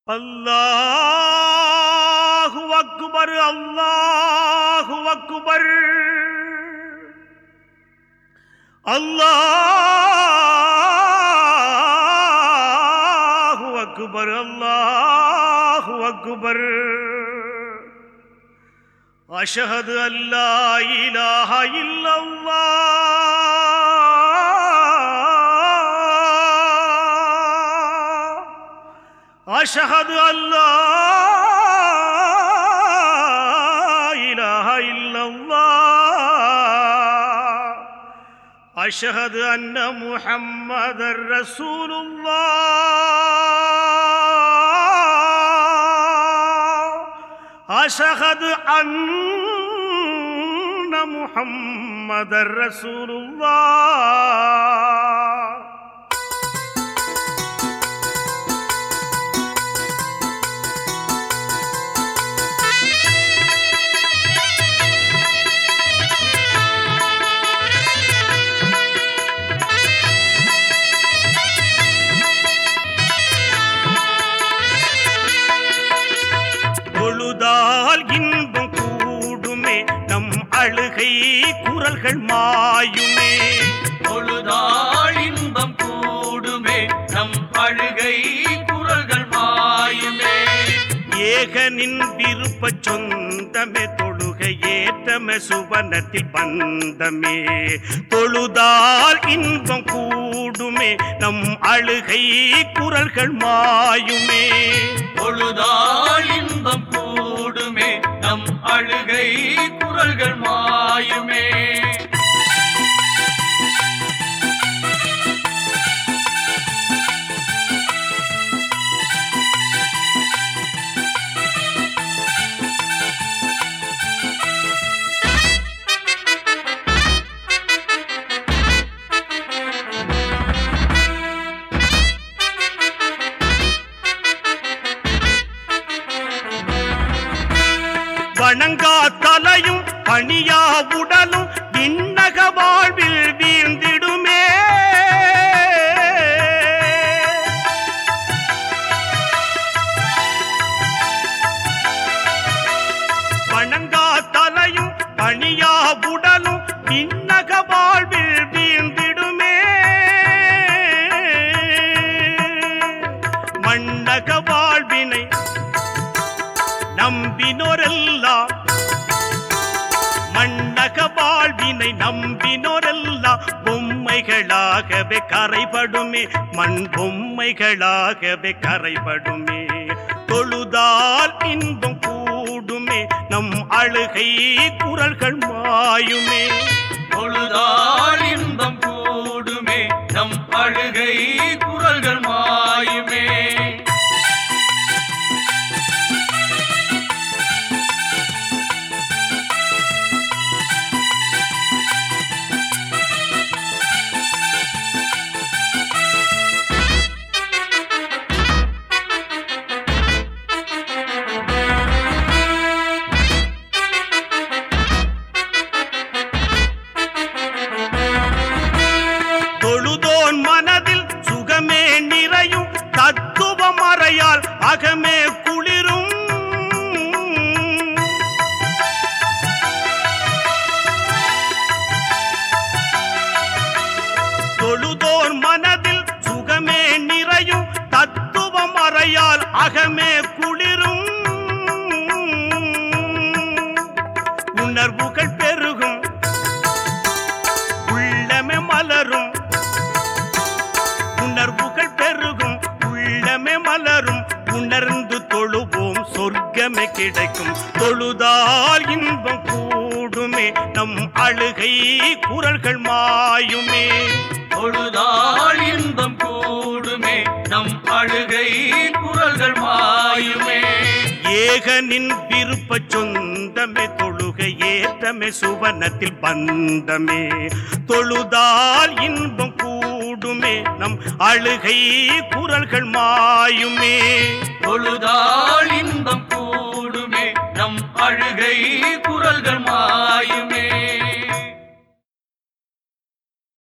அல்லாஹு அக்பர் அல்லாஹு அக்பர் அல்லாஹு அக்பர் அல்லாஹு அக்பர் அஷஹது அல்லா இலாஹ இல்லல்லாஹ் أشهد أن لا إله إلا الله أشهد أن محمد رسول الله أشهد أن محمد رسول الله தொழுதால் இன்பம் கூடுமே நம் அழுகை குரல்கள் மாயுமே தொழுதாள் இன்பம் கூடுமே நம் அழுகை குரல்கள் மாயுமே ஏகனின் விருப்ப சொந்தமே தொழுக ஏற்றமே சுவனத்தில் பந்தமே தொழுதால் இன்பம் கூடுமே நம் அழுகை குரல்கள் மாயுமே தொழுதாள் இன்பம் கூடுமே நம் அழுகை குரல்கள் மாயுமே வணங்கா தலையும் பணியா உடலும் விண்ணக வாழ்வில் வீழ்ந்திடுமே வணங்கா தலையும் பணியா உடலும் விண்ணக வாழ்வில் வீழ்ந்திடுமே மண்ணக வாழ்வினை நம்பினோரெல்லாம் மண்ணக வாழ்வினை நம்பினோரெல்லாம் பொம்மைகளாகவே கரைபடுமே மண் பொம்மைகளாகவே கரைபடுமே தொழுதால் இன்பம் கூடுமே நம் அழுகை குரல்கள் மாயுமே தொழுதாள் இன்பம் கூடுமே நம் அழுகை குரல்கள் மாயுமே தொழுதோன் மனதில் சுகமே நிறையும் தத்துவ மறையால் அகமே குளிரும் தொழுதோர் மனதில் சுகமே நிறையும் தத்துவ மறையால் அகமே குளிரும் உணர்வுகள் பெருகும் உள்ளமே மலரும் உணர்வுகள் பெருகும் உள்ளமே மலரும் உணர்ந்து தொழுவோம் சொர்க்கமே கிடைக்கும் தொழுதால் இன்பம் கூடுமே நம் அழுகை குரல்கள் மாயுமே தொழுதாள் இன்பம் கூடுமே நம் அழுகை குரல்கள் மாயுமே ஏகனின் விருப்ப சொந்தமே தொழுக ஏற்றமே சுவனத்தில் பந்தமே தொழுதால் இன்பம் கூடுமே நம் அழுகை குரல்கள் மாயுமே தொழுதாள் இன்பம் கூடுமே நம் அழுகை குரல்கள் மாயுமே